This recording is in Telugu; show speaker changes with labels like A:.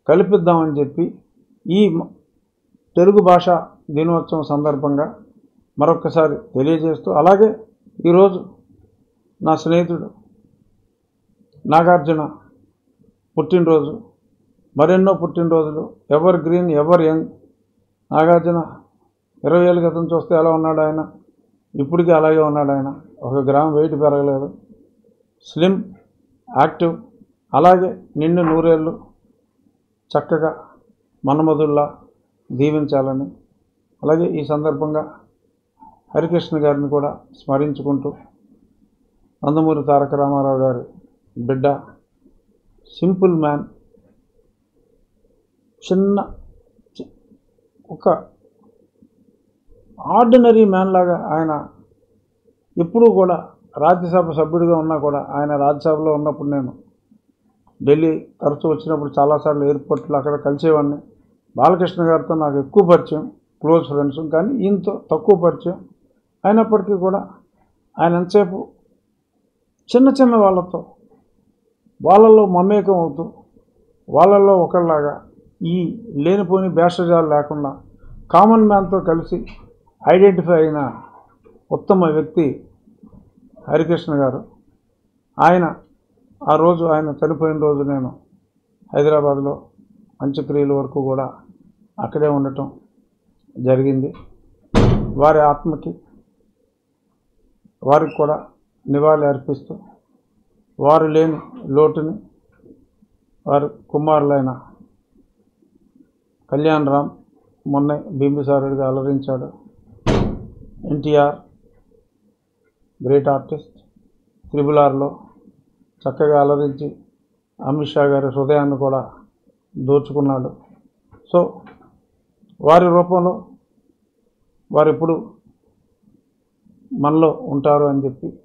A: కల్పిద్దామని చెప్పి ఈ మ- తెలుగు భాష దినోత్సవం సందర్భంగా మరొక్కసారి తెలియజేస్తూ అలాగే ఈరోజు నా స్నేహితుడు నాగార్జున పుట్టినరోజు మరెన్నో పుట్టినరోజులు evergreen ever young Nagarjuna ఇరవై ఏళ్ళ క్రితం చూస్తే ఎలా ఉన్నాడు ఆయన ఇప్పటికీ అలాగే ఉన్నాడు ఆయన ఒక గ్రామ్ వెయిట్ పెరగలేదు స్లిమ్ యాక్టివ్ అలాగే నిండు నూరేళ్ళు చక్కగా మన్మధుల్లా దీవించాలని అలాగే ఈ సందర్భంగా హరికృష్ణ గారిని కూడా స్మరించుకుంటూ నందమూరి తారక రామారావు గారి బిడ్డ సింపుల్ మ్యాన్ చిన్న చి- ఒక ఆర్డినరీ మ్యాన్ లాగా ఆయన ఎప్పుడూ కూడా రాజ్యసభ సభ్యుడిగా ఉన్నా కూడా ఆయన రాజ్యసభలో ఉన్నప్పుడు నేను ఢిల్లీ తరచూ వచ్చినప్పుడు చాలాసార్లు ఎయిర్పోర్ట్లో అక్కడ కలిసేవాడిని బాలకృష్ణ గారితో నాకు ఎక్కువ పరిచయం క్లోజ్ ఫ్రెండ్స్ కానీ ఈయనతో తక్కువ పరిచయం అయినప్పటికీ కూడా ఆయన ఎంతసేపు చిన్న చిన్న వాళ్ళతో వాళ్ళల్లో మమేకం అవుతూ వాళ్ళల్లో ఒకళ్ళలాగా ఈ లేనిపోని భేషజాలు లేకుండా కామన్ మ్యాన్తో కలిసి ఐడెంటిఫై అయిన ఉత్తమ వ్యక్తి హరికృష్ణ గారు ఆయన ఆ రోజు ఆయన చనిపోయిన రోజు నేను హైదరాబాద్లో అంత్యక్రియల వరకు కూడా అక్కడే ఉండటం జరిగింది వారి ఆత్మకి వారికి కూడా నివాళి అర్పిస్తూ వారు లేని లోటుని వారి కుమారులైన కళ్యాణ్ రామ్ మొన్నే బింబిసారుడిగా అలరించాడు ఎన్టీఆర్ గ్రేట్ ఆర్టిస్ట్ త్రిబుల్ ఆర్లో చక్కగా అలరించి అమిత్ షా గారి హృదయాన్ని కూడా దోచుకున్నాడు సో వారి రూపంలో వారు ఎప్పుడు మనలో ఉంటారు అని చెప్పి